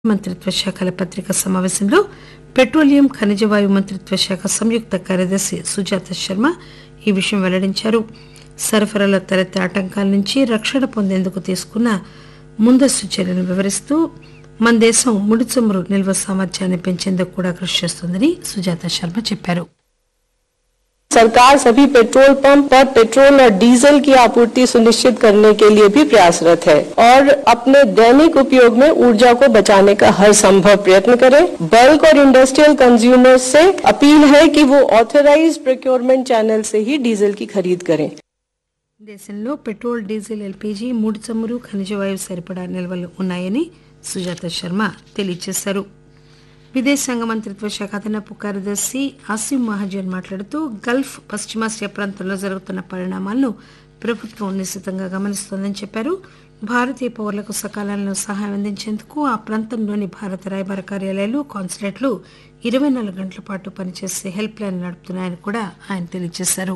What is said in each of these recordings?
మంత్రిత్వ శాఖల పత్రికా సమావేశంలో పెట్రోలియం ఖనిజ వాయు మంత్రిత్వ శాఖ సంయుక్త కార్యదర్శి సుజాత శర్మ ఈ విషయం వెల్లడించారు సరఫరాలో తలెత్తే ఆటంకాల నుంచి రక్షణ పొందేందుకు తీసుకున్న ముందస్తు చర్యలను వివరిస్తూ మన దేశం ముడి చమురు నిల్వ సామర్థ్యాన్ని పెంచేందుకు కూడా కృషి చేస్తోందని సుజాత శర్మ చెప్పారు सरकार सभी पेट्रोल पंप पर पेट्रोल और डीजल की आपूर्ति सुनिश्चित करने के लिए भी प्रयासरत है और अपने दैनिक उपयोग में ऊर्जा को बचाने का हर संभव प्रयत्न करें बल्क और इंडस्ट्रियल कंज्यूमर्स से अपील है कि वो ऑथराइज प्रोक्योरमेंट चैनल से ही डीजल की खरीद करें దేశంలో పెట్రోల్ డీజిల్ ఎల్పీజీ ముడి చమురు ఖనిజ వాయువు సరిపడా నిల్వలు ఉన్నాయని సుజాత శర్మ తెలియజేశారు విదేశాంగ మంత్రిత్వ శాఖ అదనపు కార్యదర్శి ఆసిమ్ మహాజన్ మాట్లాడుతూ గల్ఫ్ పశ్చిమాసియా ప్రాంతంలో జరుగుతున్న పరిణామాలను ప్రభుత్వం నిశితంగా గమనిస్తోందని చెప్పారు భారతీయ పౌరులకు సకాలంలో సహాయం అందించేందుకు ఆ ప్రాంతంలోని భారత రాయబార కార్యాలయాలు కాన్సులేట్లు ఇరవై నాలుగు గంటల పాటు పనిచేసే హెల్ప్ లైన్ నడుపుతున్నాయని కూడా ఆయన తెలియజేశారు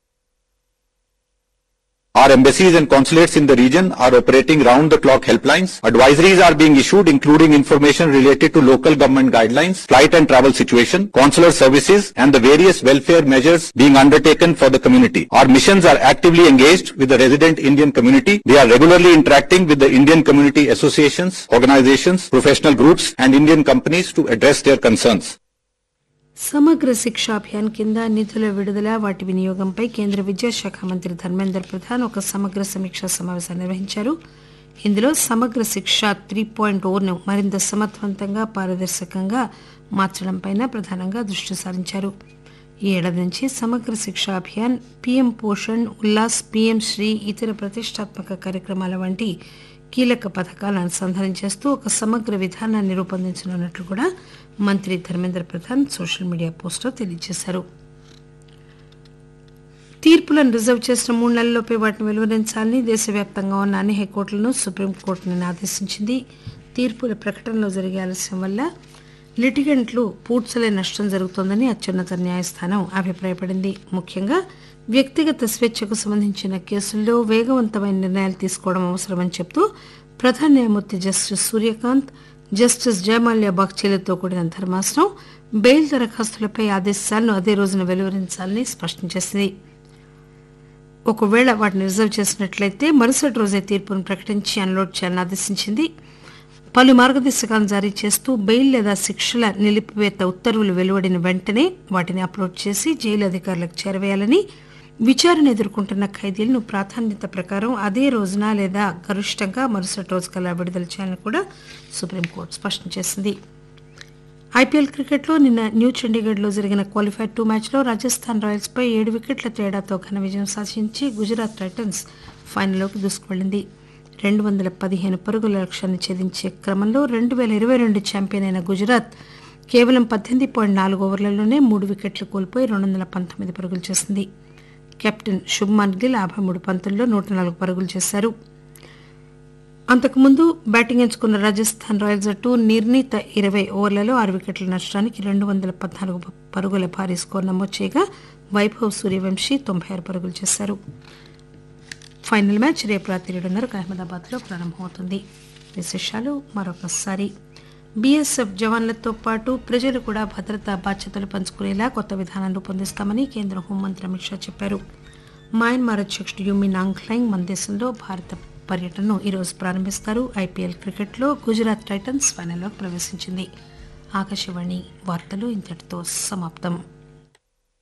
Our embassies and consulates in the region are operating round-the-clock helplines. Advisories are being issued including information related to local government guidelines, flight and travel situation, consular services and the various welfare measures being undertaken for the community. Our missions are actively engaged with the resident Indian community. They are regularly interacting with the Indian community associations, organizations, professional groups and Indian companies to address their concerns. సమగ్ర శిక్ష అభియాన్ కింద నిధుల విడుదల వాటి వినియోగంపై కేంద్ర విద్యాశాఖ మంత్రి ధర్మేందర్ ప్రధాన్ ఒక సమగ్ర సమీక్షా సమావేశం నిర్వహించారు ఇందులో సమగ్ర శిక్ష త్రీ పాయింట్ ఓను మరింత సమర్థవంతంగా పారదర్శకంగా మార్చడంపై ప్రధానంగా దృష్టి సారించారు ఈ ఏడాది నుంచి సమగ్ర శిక్ష అభియాన్ పీఎం పోషణ్ ఉల్లాస్ పీఎం శ్రీ ఇతర ప్రతిష్టాత్మక కార్యక్రమాల వంటి కీలక పథకాలను అనుసంధానం చేస్తూ ఒక సమగ్ర విధానాన్ని రూపొందించనున్నట్లు కూడా మంత్రి ధర్మేంద్ర ప్రధాన్ సోషల్ మీడియా పోస్టులో తెలియజేశారు తీర్పులను రిజర్వ్ చేసిన మూడు నెలల్లోపే వాటిని వెలువరించాలని దేశవ్యాప్తంగా ఉన్న అన్ని హైకోర్టులను సుప్రీంకోర్టు నిన్న ఆదేశించింది తీర్పుల ప్రకటనలో జరిగే ఆలస్యం వల్ల లిటిగెంట్లు పూడ్చలే నష్టం జరుగుతోందని అత్యున్నత న్యాయస్థానం అభిప్రాయపడింది ముఖ్యంగా వ్యక్తిగత స్వేచ్ఛకు సంబంధించిన కేసుల్లో వేగవంతమైన నిర్ణయాలు తీసుకోవడం అవసరమని చెబుతూ ప్రధాన న్యాయమూర్తి జస్టిస్ సూర్యకాంత్ జస్టిస్ జయమాల్యా బాగ్చేలతో కూడిన ధర్మాసనం బెయిల్ దరఖాస్తులపై ఆదేశాలను అదే రోజున వెలువరించాలని స్పష్టం చేసింది ఒకవేళ వాటిని రిజర్వ్ చేసినట్లయితే మరుసటి రోజే తీర్పును ప్రకటించి అన్లోడ్ చేయాలని ఆదేశించింది పలు మార్గదర్శకాలను జారీ చేస్తూ బెయిల్ లేదా శిక్షల నిలిపివేత ఉత్తర్వులు వెలువడిన వెంటనే వాటిని అప్లోడ్ చేసి జైలు అధికారులకు చేరవేయాలని విచారణ ఎదుర్కొంటున్న ఖైదీలను ప్రాధాన్యత ప్రకారం అదే రోజున లేదా గరిష్టంగా మరుసటి రోజు కల్లా విడుదల చేయాలని కూడా సుప్రీంకోర్టు స్పష్టం చేసింది ఐపీఎల్ క్రికెట్లో నిన్న న్యూ చండీగఢ్లో జరిగిన క్వాలిఫైర్ టూ మ్యాచ్లో రాజస్థాన్ రాయల్స్పై ఏడు వికెట్ల తేడాతో ఘన విజయం సాధించి గుజరాత్ టైటన్స్ ఫైనల్లోకి దూసుకువెళ్లింది రెండు వందల పదిహేను పరుగుల లక్ష్యాన్ని ఛేదించే క్రమంలో రెండు వేల ఇరవై రెండు ఛాంపియన్ అయిన గుజరాత్ కేవలం పద్దెనిమిది పాయింట్ నాలుగు ఓవర్లలోనే మూడు వికెట్లు కోల్పోయి రెండు వందల పంతొమ్మిది పరుగులు చేసింది కెప్టెన్ శుభ్మాన్ గిల్ యాభై మూడు పంతుల్లో నూట నాలుగు పరుగులు చేశారు అంతకుముందు బ్యాటింగ్ ఎంచుకున్న రాజస్థాన్ రాయల్స్ జట్టు నిర్ణీత ఇరవై ఓవర్లలో ఆరు వికెట్ల నష్టానికి రెండు వందల పద్నాలుగు పరుగుల భారీ స్కోర్ నమోదు చేయగా వైభవ్ సూర్యవంశీ తొంభై ఆరు పరుగులు చేశారు ఫైనల్ మ్యాచ్ రేపు రాత్రి ఏడున్నరకు అహ్మదాబాద్లో ప్రారంభమవుతుంది విశేషాలు మరొకసారి బీఎస్ఎఫ్ జవాన్లతో పాటు ప్రజలు కూడా భద్రతా బాధ్యతలు పంచుకునేలా కొత్త విధానం రూపొందిస్తామని కేంద్ర హోంమంత్రి అమిత్ షా చెప్పారు మయన్మార్ అధ్యక్షుడు యుమి నాంగ్లైంగ్ మన దేశంలో భారత పర్యటనను ఈరోజు ప్రారంభిస్తారు ఐపీఎల్ క్రికెట్లో గుజరాత్ టైటన్స్ ఫైనల్లో ప్రవేశించింది ఆకాశవాణి వార్తలు ఇంతటితో సమాప్తం